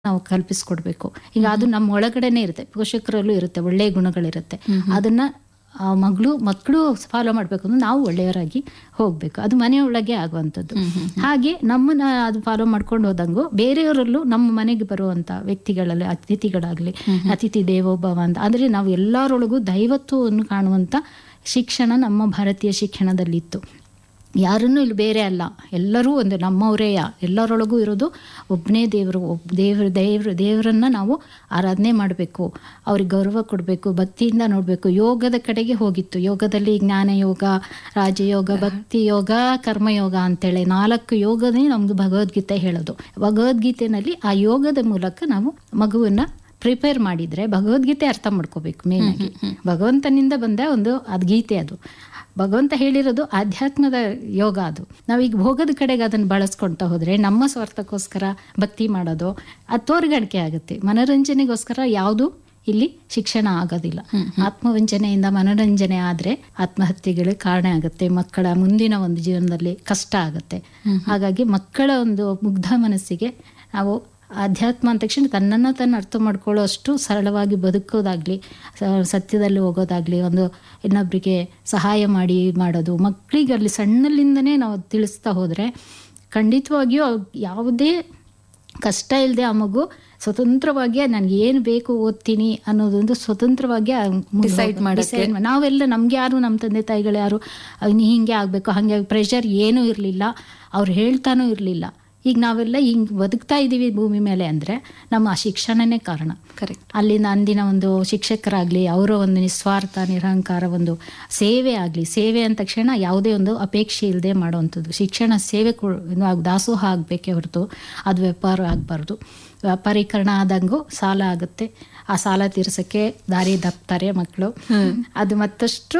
ನಾವು ಕಲ್ಪಿಸ್ಕೊಡ್ಬೇಕು ಈಗ ಅದು ನಮ್ಮ ಒಳಗಡೆನೆ ಇರುತ್ತೆ ಪೋಷಕರಲ್ಲೂ ಇರುತ್ತೆ ಒಳ್ಳೆಯ ಗುಣಗಳಿರುತ್ತೆ ಅದನ್ನ ಆ ಮಗಳು ಮಕ್ಕಳು ಫಾಲೋ ಮಾಡಬೇಕು ಅಂದ್ರೆ ನಾವು ಒಳ್ಳೆಯವರಾಗಿ ಹೋಗ್ಬೇಕು ಅದು ಮನೆಯೊಳಗೆ ಆಗುವಂಥದ್ದು ಹಾಗೆ ನಮ್ಮನ್ನ ಅದು ಫಾಲೋ ಮಾಡ್ಕೊಂಡು ಹೋದಂಗು ಬೇರೆಯವರಲ್ಲೂ ನಮ್ಮ ಮನೆಗೆ ಬರುವಂತ ವ್ಯಕ್ತಿಗಳಲ್ಲಿ ಅತಿಥಿಗಳಾಗ್ಲಿ ಅತಿಥಿ ದೇವೋಭವ ಅಂತ ಅಂದ್ರೆ ನಾವು ಎಲ್ಲರೊಳಗೂ ದೈವತ್ವವನ್ನು ಕಾಣುವಂತ ಶಿಕ್ಷಣ ನಮ್ಮ ಭಾರತೀಯ ಶಿಕ್ಷಣದಲ್ಲಿತ್ತು ಯಾರನ್ನೂ ಇಲ್ಲಿ ಬೇರೆ ಅಲ್ಲ ಎಲ್ಲರೂ ಒಂದು ನಮ್ಮವರೇಯ ಎಲ್ಲರೊಳಗೂ ಇರೋದು ಒಬ್ಬನೇ ದೇವರು ಒಬ್ಬ ದೇವ್ರ ದೇವ್ರ ದೇವರನ್ನ ನಾವು ಆರಾಧನೆ ಮಾಡಬೇಕು ಅವ್ರಿಗೆ ಗೌರವ ಕೊಡಬೇಕು ಭಕ್ತಿಯಿಂದ ನೋಡಬೇಕು ಯೋಗದ ಕಡೆಗೆ ಹೋಗಿತ್ತು ಯೋಗದಲ್ಲಿ ಜ್ಞಾನ ಯೋಗ ರಾಜಯೋಗ ಭಕ್ತಿ ಯೋಗ ಕರ್ಮಯೋಗ ಅಂತೇಳಿ ನಾಲ್ಕು ಯೋಗನೇ ನಮ್ದು ಭಗವದ್ಗೀತೆ ಹೇಳೋದು ಭಗವದ್ಗೀತೆನಲ್ಲಿ ಆ ಯೋಗದ ಮೂಲಕ ನಾವು ಮಗುವನ್ನ ಪ್ರಿಪೇರ್ ಮಾಡಿದ್ರೆ ಭಗವದ್ಗೀತೆ ಅರ್ಥ ಮಾಡ್ಕೋಬೇಕು ಮೇನ್ ಆಗಿ ಭಗವಂತನಿಂದ ಬಂದ ಒಂದು ಅದು ಗೀತೆ ಅದು ಭಗವಂತ ಹೇಳಿರೋದು ಆಧ್ಯಾತ್ಮದ ಯೋಗ ಅದು ನಾವೀಗ ಭೋಗದ ಕಡೆಗೆ ಅದನ್ನು ಬಳಸ್ಕೊಳ್ತಾ ಹೋದ್ರೆ ನಮ್ಮ ಸ್ವಾರ್ಥಕ್ಕೋಸ್ಕರ ಭಕ್ತಿ ಮಾಡೋದು ಅದು ತೋರ್ಗಡಿಕೆ ಆಗುತ್ತೆ ಮನೋರಂಜನೆಗೋಸ್ಕರ ಯಾವುದು ಇಲ್ಲಿ ಶಿಕ್ಷಣ ಆಗೋದಿಲ್ಲ ಆತ್ಮವಂಚನೆಯಿಂದ ಮನೋರಂಜನೆ ಆದ್ರೆ ಆತ್ಮಹತ್ಯೆಗಳಿಗೆ ಕಾರಣ ಆಗುತ್ತೆ ಮಕ್ಕಳ ಮುಂದಿನ ಒಂದು ಜೀವನದಲ್ಲಿ ಕಷ್ಟ ಆಗುತ್ತೆ ಹಾಗಾಗಿ ಮಕ್ಕಳ ಒಂದು ಮುಗ್ಧ ಮನಸ್ಸಿಗೆ ನಾವು ಅಧ್ಯಾತ್ಮ ಅಂದ ತಕ್ಷಣ ತನ್ನನ್ನು ತಾನು ಅರ್ಥ ಮಾಡ್ಕೊಳ್ಳೋ ಅಷ್ಟು ಸರಳವಾಗಿ ಬದುಕೋದಾಗ್ಲಿ ಸ- ಸತ್ಯದಲ್ಲಿ ಹೋಗೋದಾಗ್ಲಿ ಒಂದು ಇನ್ನೊಬ್ಬರಿಗೆ ಸಹಾಯ ಮಾಡಿ ಮಾಡೋದು ಮಕ್ಕಳಿಗೆ ಅಲ್ಲಿ ಸಣ್ಣಲಿಂದನೇ ನಾವು ತಿಳಿಸ್ತಾ ಹೋದರೆ ಖಂಡಿತವಾಗಿಯೂ ಅವ್ರ್ ಯಾವುದೇ ಕಷ್ಟ ಇಲ್ಲದೆ ಆ ಮಗು ಸ್ವತಂತ್ರವಾಗಿ ನನಗೆ ಏನು ಬೇಕು ಓದ್ತೀನಿ ಅನ್ನೋದೊಂದು ಸ್ವತಂತ್ರವಾಗಿ ಆ ಮುಂದೆ Decide ಹೋಗೋ- ಮಾಡಕ್ಕೆ. decide ಮಾ- ನಾವೆಲ್ಲ ನಮ್ಗೆ ಯಾರು ನಮ್ಮ ತಂದೆ ತಾಯಿಗಳು ಯಾರು ಅಹ್, ನೀ ಹಿಂಗೆ ಆಗಬೇಕು ಹಾಗೆ ಪ್ರೆಷರ್ ಏನೂ ಇರಲಿಲ್ಲ ಅವ್ರು ಹೇಳ್ತಾನೂ ಇರಲಿಲ್ಲ ಈಗ ನಾವೆಲ್ಲ ಹಿಂಗೆ ಬದುಕ್ತಾ ಇದ್ದೀವಿ ಭೂಮಿ ಮೇಲೆ ಅಂದರೆ ನಮ್ಮ ಆ ಶಿಕ್ಷಣನೇ ಕಾರಣ ಕರೆಕ್ಟ್ ಅಲ್ಲಿನ ಅಂದಿನ ಒಂದು ಶಿಕ್ಷಕರಾಗಲಿ ಅವರ ಒಂದು ನಿಸ್ವಾರ್ಥ ನಿರಹಂಕಾರ ಒಂದು ಸೇವೆ ಆಗಲಿ ಸೇವೆ ಅಂದ ತಕ್ಷಣ ಯಾವುದೇ ಒಂದು ಅಪೇಕ್ಷೆ ಇಲ್ಲದೆ ಮಾಡುವಂಥದ್ದು ಶಿಕ್ಷಣ ಸೇವೆ ಕೊ ನಾವು ದಾಸೋಹ ಆಗಬೇಕೇ ಹೊರತು ಅದು ವ್ಯಾಪಾರ ಆಗಬಾರ್ದು ವ್ಯಾಪಾರೀಕರಣ ಆದಂಗೂ ಸಾಲ ಆಗುತ್ತೆ ಆ ಸಾಲ ತೀರ್ಸೋಕ್ಕೆ ದಾರಿ ದಪ್ತಾರೆ ಮಕ್ಕಳು ಅದು ಮತ್ತಷ್ಟು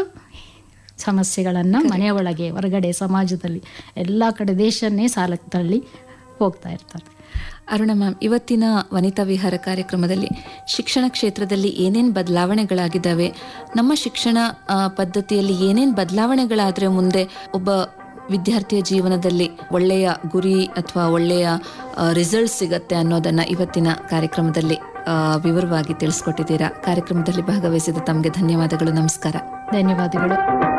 ಸಮಸ್ಯೆಗಳನ್ನು ಮನೆಯ ಒಳಗೆ ಹೊರಗಡೆ ಸಮಾಜದಲ್ಲಿ ಎಲ್ಲ ಕಡೆ ದೇಶನ್ನೇ ಸಾಲಕ್ಕೆ ತಳ್ಳಿ ಹೋಗ್ತಾ ಇರ್ತಾರೆ ಅರುಣ ಮ್ಯಾಮ್ ಇವತ್ತಿನ ವನಿತಾ ವಿಹಾರ ಕಾರ್ಯಕ್ರಮದಲ್ಲಿ ಶಿಕ್ಷಣ ಕ್ಷೇತ್ರದಲ್ಲಿ ಏನೇನು ಬದಲಾವಣೆಗಳಾಗಿದ್ದಾವೆ ನಮ್ಮ ಶಿಕ್ಷಣ ಆ, ಪದ್ಧತಿಯಲ್ಲಿ ಏನೇನು ಬದಲಾವಣೆಗಳಾದರೆ ಮುಂದೆ ಒಬ್ಬ ವಿದ್ಯಾರ್ಥಿಯ ಜೀವನದಲ್ಲಿ ಒಳ್ಳೆಯ ಗುರಿ ಅಥವಾ ಒಳ್ಳೆಯ ರಿಸಲ್ಟ್ ಸಿಗತ್ತೆ ಅನ್ನೋದನ್ನ ಇವತ್ತಿನ ಕಾರ್ಯಕ್ರಮದಲ್ಲಿ ಆ, ವಿವರವಾಗಿ ತಿಳಿಸ್ಕೊಟ್ಟಿದ್ದೀರಾ ಕಾರ್ಯಕ್ರಮದಲ್ಲಿ ಭಾಗವಹಿಸಿದ ತಮಗೆ ಧನ್ಯವಾದಗಳು ನಮಸ್ಕಾರ ಧನ್ಯವಾದಗಳು